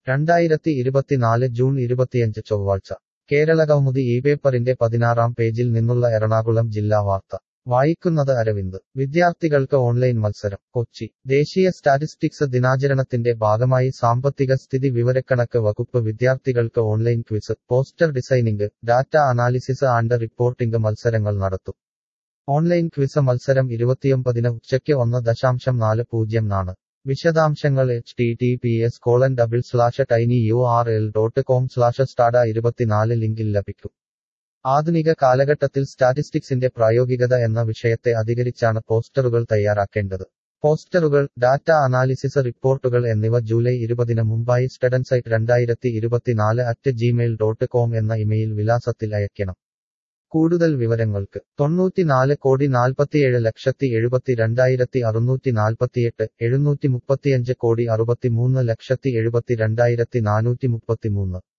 രണ്ടായിരത്തി ഇരുപത്തിനാല് ജൂൺ ഇരുപത്തിയഞ്ച് ചൊവ്വാഴ്ച കേരള കൗമുദി ഈ പേപ്പറിന്റെ പതിനാറാം പേജിൽ നിന്നുള്ള എറണാകുളം ജില്ലാ വാർത്ത വായിക്കുന്നത് അരവിന്ദ് വിദ്യാർത്ഥികൾക്ക് ഓൺലൈൻ മത്സരം കൊച്ചി ദേശീയ സ്റ്റാറ്റിസ്റ്റിക്സ് ദിനാചരണത്തിന്റെ ഭാഗമായി സാമ്പത്തിക സ്ഥിതി വിവരക്കണക്ക് വകുപ്പ് വിദ്യാർത്ഥികൾക്ക് online quiz poster designing data analysis and reporting മത്സരങ്ങൾ നടത്തും ഓൺലൈൻ ക്വിസ് മത്സരം ഇരുപത്തിയൊമ്പതിന് ഉച്ചയ്ക്ക് ഒന്ന് ദശാംശം നാല് പൂജ്യം നാണ് വിശദാംശങ്ങൾ H T T P S colon double slash tiny U R L dot com slash സ്റ്റാഡ ഇരുപത്തിനാല് ലിങ്കിൽ ലഭിക്കും ആധുനിക കാലഘട്ടത്തിൽ സ്റ്റാറ്റിസ്റ്റിക്സിന്റെ പ്രായോഗികത എന്ന വിഷയത്തെ അധികരിച്ചാണ് പോസ്റ്ററുകൾ തയ്യാറാക്കേണ്ടത് പോസ്റ്ററുകൾ ഡാറ്റ അനാലിസിസ് റിപ്പോർട്ടുകൾ എന്നിവ ജൂലൈ ഇരുപതിന് മുമ്പായി സ്റ്റഡൻസൈറ്റ് രണ്ടായിരത്തി ഇരുപത്തിനാല് അറ്റ് ജിമെയിൽ ഡോട്ട് കോം എന്ന ഇമെയിൽ വിലാസത്തിൽ അയക്കണം കൂടുതൽ വിവരങ്ങൾക്ക് തൊണ്ണൂറ്റിനാല് കോടി നാൽപ്പത്തിയേഴ് ലക്ഷത്തി എഴുപത്തി രണ്ടായിരത്തി അറുന്നൂറ്റി നാൽപ്പത്തിയെട്ട് എഴുന്നൂറ്റി മുപ്പത്തിയഞ്ച് കോടി അറുപത്തിമൂന്ന് ലക്ഷത്തി എഴുപത്തി രണ്ടായിരത്തി നാനൂറ്റി മുപ്പത്തിമൂന്ന്